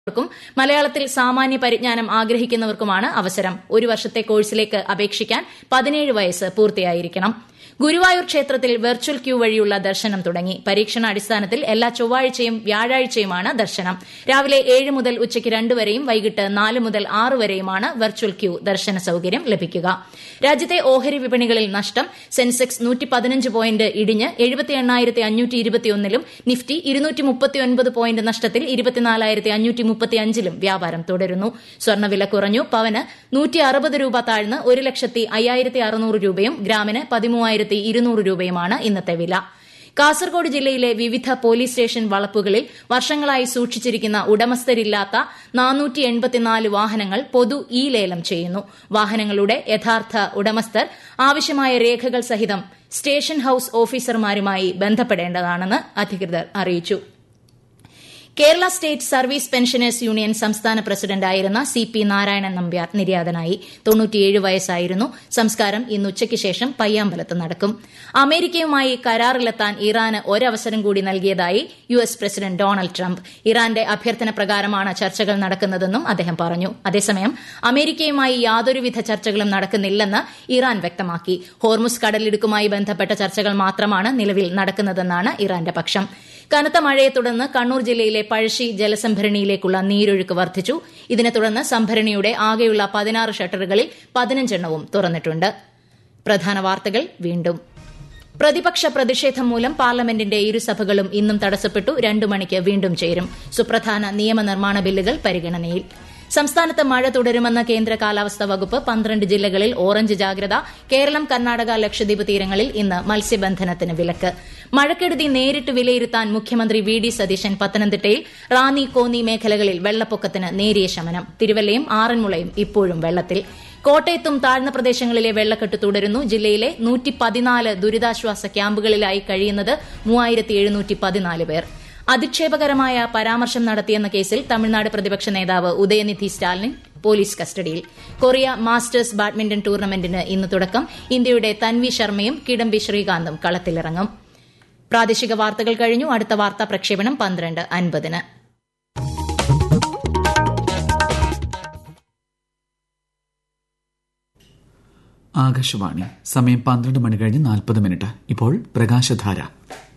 ർക്കും മലയാളത്തിൽ സാമാന്യ പരിജ്ഞാനം ആഗ്രഹിക്കുന്നവർക്കുമാണ് അവസരം ഒരു വർഷത്തെ കോഴ്സിലേക്ക് അപേക്ഷിക്കാൻ പതിനേഴ് വയസ്സ് പൂർത്തിയായിരിക്കണം ഗുരുവായൂർ ക്ഷേത്രത്തിൽ വെർച്വൽ ക്യൂ വഴിയുള്ള ദർശനം തുടങ്ങി പരീക്ഷണാടിസ്ഥാനത്തിൽ എല്ലാ ചൊവ്വാഴ്ചയും വ്യാഴാഴ്ചയുമാണ് ദർശനം രാവിലെ ഏഴ് മുതൽ ഉച്ചയ്ക്ക് രണ്ട് വരെയും വൈകിട്ട് നാല് മുതൽ ആറ് വരെയുമാണ് വെർച്വൽ ക്യൂ ദർശന സൌകര്യം ലഭിക്കുക രാജ്യത്തെ ഓഹരി വിപണികളിൽ നഷ്ടം സെൻസെക്സ് നൂറ്റി പതിനഞ്ച് പോയിന്റ് ഇടിഞ്ഞ് എഴുപത്തി എണ്ണായിരത്തി അഞ്ഞൂറ്റി ഇരുപത്തിയൊന്നിലും നിഫ്റ്റി ഇരുന്നൂറ്റി മുപ്പത്തിയൊൻപത് പോയിന്റ് നഷ്ടത്തിൽ ഇരുപത്തിനാലായിരത്തി അഞ്ഞൂറ്റി മുപ്പത്തിയഞ്ചിലും വ്യാപാരം തുടരുന്നു സ്വർണ്ണവില കുറഞ്ഞു പവന് നൂറ്റി അറുപത് രൂപ താഴ്ന്ന് ഒരു ലക്ഷത്തി അയ്യായിരത്തി അറുന്നൂറ് രൂപയും ഗ്രാമിന് പതിമൂവായിരത്തി ഇരുന്നൂറ് രൂപയുമാണ് ഇന്നത്തെ വില കാസർഗോഡ് ജില്ലയിലെ വിവിധ പോലീസ് സ്റ്റേഷൻ വളപ്പുകളിൽ വർഷങ്ങളായി സൂക്ഷിച്ചിരിക്കുന്ന ഉടമസ്ഥരില്ലാത്ത നാനൂറ്റി എൺപത്തിനാല് വാഹനങ്ങൾ പൊതു ഇ ലേലം ചെയ്യുന്നു വാഹനങ്ങളുടെ യഥാർത്ഥ ഉടമസ്ഥർ ആവശ്യമായ രേഖകൾ സഹിതം സ്റ്റേഷൻ ഹൌസ് ഓഫീസർമാരുമായി ബന്ധപ്പെടേണ്ടതാണെന്ന് അധികൃതർ അറിയിച്ചു Kerala state service pensioners union സംസ്ഥാന പ്രസിഡന്റായിരുന്ന സി പി നാരായണൻ നമ്പ്യാർ നിര്യാതനായി തൊണ്ണൂറ്റിയേഴ് വയസ്സായിരുന്നു സംസ്കാരം ഇന്ന് ഉച്ചയ്ക്ക് ശേഷം പയ്യാമ്പലത്ത് നടക്കും അമേരിക്കയുമായി കരാറിലെത്താൻ ഇറാന് ഒരവസരം കൂടി നൽകിയതായി U S president Donald Trump ഇറാന്റെ അഭ്യർത്ഥന പ്രകാരമാണ് ചർച്ചകൾ നടക്കുന്നതെന്നും അദ്ദേഹം പറഞ്ഞു അതേസമയം അമേരിക്കയുമായി യാതൊരുവിധ ചർച്ചകളും നടക്കുന്നില്ലെന്ന് ഇറാൻ വ്യക്തമാക്കി ഹോർമുസ് കടലിടുക്കുമായി ബന്ധപ്പെട്ട ചർച്ചകൾ മാത്രമാണ് നിലവിൽ നടക്കുന്നതെന്നാണ് ഇറാന്റെ പക്ഷം കനത്ത മഴയെ തുടർന്ന് കണ്ണൂർ ജില്ലയിലെ പഴശ്ശി ജലസംഭരണിയിലേക്കുള്ള നീരൊഴുക്ക് വർദ്ധിച്ചു ഇതിനെ തുടർന്ന് സംഭരണിയുടെ ആകെയുള്ള പതിനാറ് ഷട്ടറുകളിൽ പതിനഞ്ചെണ്ണവും തുറന്നിട്ടുണ്ട് പ്രധാന വാർത്തകൾ വീണ്ടും പ്രതിപക്ഷ പ്രതിഷേധം മൂലം പാർലമെന്റിന്റെ ഇരുസഭകളും ഇന്നും തടസ്സപ്പെട്ടു രണ്ടു മണിക്ക് വീണ്ടും ചേരും സുപ്രധാന നിയമനിർമ്മാണ ബില്ലുകൾ പരിഗണനയിൽ സംസ്ഥാനത്ത് മഴ തുടരുമെന്ന കേന്ദ്ര കാലാവസ്ഥാ വകുപ്പ് പന്ത്രണ്ട് ജില്ലകളിൽ ഓറഞ്ച് ജാഗ്രത കേരളം കർണാടക ലക്ഷദ്വീപ് തീരങ്ങളിൽ ഇന്ന് മത്സ്യബന്ധനത്തിന് വിലക്ക് മഴക്കെടുതി നേരിട്ട് വിലയിരുത്താൻ മുഖ്യമന്ത്രി വി ഡി സതീശൻ പത്തനംതിട്ടയിൽ റാന്നി കോന്നി മേഖലകളിൽ വെള്ളപ്പൊക്കത്തിന് നേരിയ ശമനം തിരുവല്ലയും ആറന്മുളയും ഇപ്പോഴും വെള്ളത്തിൽ കോട്ടയത്തും താഴ്ന്ന പ്രദേശങ്ങളിലെ വെള്ളക്കെട്ട് തുടരുന്നു ജില്ലയിലെ നൂറ്റി പതിനാല് ദുരിതാശ്വാസ ക്യാമ്പുകളിലായി കഴിയുന്നത് മൂവായിരത്തി എഴുന്നൂറ്റി പതിനാല് പേർ അധിക്ഷേപകരമായ പരാമർശം നടത്തിയെന്ന കേസിൽ തമിഴ്നാട് പ്രതിപക്ഷ നേതാവ് ഉദയനിധി സ്റ്റാലിൻ പോലീസ് കസ്റ്റഡിയിൽ കൊറിയ മാസ്റ്റേഴ്സ് ബാഡ്മിന്റൺ ടൂർണമെന്റിന് ഇന്ന് തുടക്കം ഇന്ത്യയുടെ തൻവി ശർമ്മയും കിഡംബി ശ്രീകാന്തും കളത്തിലിറങ്ങും പ്രാദേശിക വാർത്തകൾ കഴിഞ്ഞു അടുത്ത വാർത്താ പ്രക്ഷേപണം പന്ത്രണ്ട് അൻപതിന് ആകാശവാണി സമയം പന്ത്രണ്ട് മണി കഴിഞ്ഞ് നാൽപ്പത് മിനിറ്റ് ഇപ്പോൾ പ്രകാശധാര